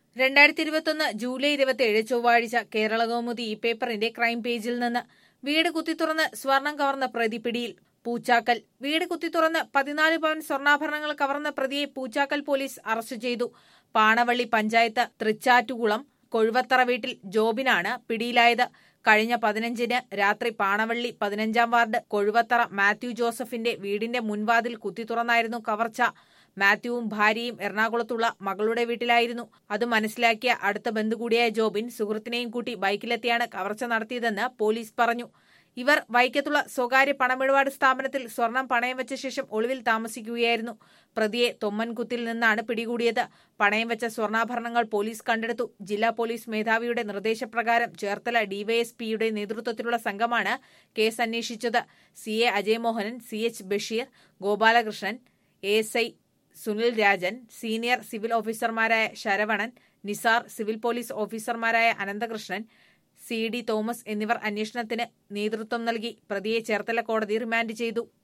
രണ്ടായിരത്തി ഇരുപത്തൊന്ന് ജൂലൈ ഇരുപത്തിയേഴ് ചൊവ്വാഴ്ച കേരള കൗമുദി ഈ പേപ്പറിന്റെ ക്രൈം പേജിൽ നിന്ന് വീട് കുത്തിത്തുറന്ന് സ്വർണം കവർന്ന പ്രതി പിടിയിൽ പൂച്ചാക്കൽ വീട് കുത്തിത്തുറന്ന് പതിനാല് പവൻ സ്വർണ്ണാഭരണങ്ങൾ കവർന്ന പ്രതിയെ പൂച്ചാക്കൽ പോലീസ് അറസ്റ്റ് ചെയ്തു പാണവള്ളി പഞ്ചായത്ത് തൃച്ചാറ്റുകുളം കൊഴുവത്തറ വീട്ടിൽ ജോബിനാണ് പിടിയിലായത് കഴിഞ്ഞ പതിനഞ്ചിന് രാത്രി പാണവള്ളി പതിനഞ്ചാം വാർഡ് കൊഴുവത്തറ മാത്യു ജോസഫിന്റെ വീടിന്റെ മുൻവാതിൽ കുത്തിത്തുറന്നായിരുന്നു കവർച്ച മാത്യുവും ഭാര്യയും എറണാകുളത്തുള്ള മകളുടെ വീട്ടിലായിരുന്നു അത് മനസ്സിലാക്കിയ അടുത്ത ബന്ധു കൂടിയായ ജോബിൻ സുഹൃത്തിനെയും കൂട്ടി ബൈക്കിലെത്തിയാണ് കവർച്ച നടത്തിയതെന്ന് പോലീസ് പറഞ്ഞു ഇവർ വൈക്കത്തുള്ള സ്വകാര്യ പണമിടപാട് സ്ഥാപനത്തിൽ സ്വർണം പണയം വെച്ച ശേഷം ഒളിവിൽ താമസിക്കുകയായിരുന്നു പ്രതിയെ തൊമ്മൻകുത്തിൽ നിന്നാണ് പിടികൂടിയത് പണയം വെച്ച സ്വർണ്ണാഭരണങ്ങൾ പോലീസ് കണ്ടെടുത്തു ജില്ലാ പോലീസ് മേധാവിയുടെ നിർദ്ദേശപ്രകാരം ചേർത്തല ഡിവൈഎസ്പിയുടെ നേതൃത്വത്തിലുള്ള സംഘമാണ് കേസ് അന്വേഷിച്ചത് C A Ajayamohanan C H Basheer Gopalakrishnan A S I Sunil Rajan senior civil ഓഫീസർമാരായ ശരവണൻ നിസാർ സിവിൽ പോലീസ് ഓഫീസർമാരായ അനന്തകൃഷ്ണൻ സി ഡി തോമസ് എന്നിവർ അന്വേഷണത്തിന് നേതൃത്വം നൽകി പ്രതിയെ ചേർത്തല കോടതി റിമാൻഡ് ചെയ്തു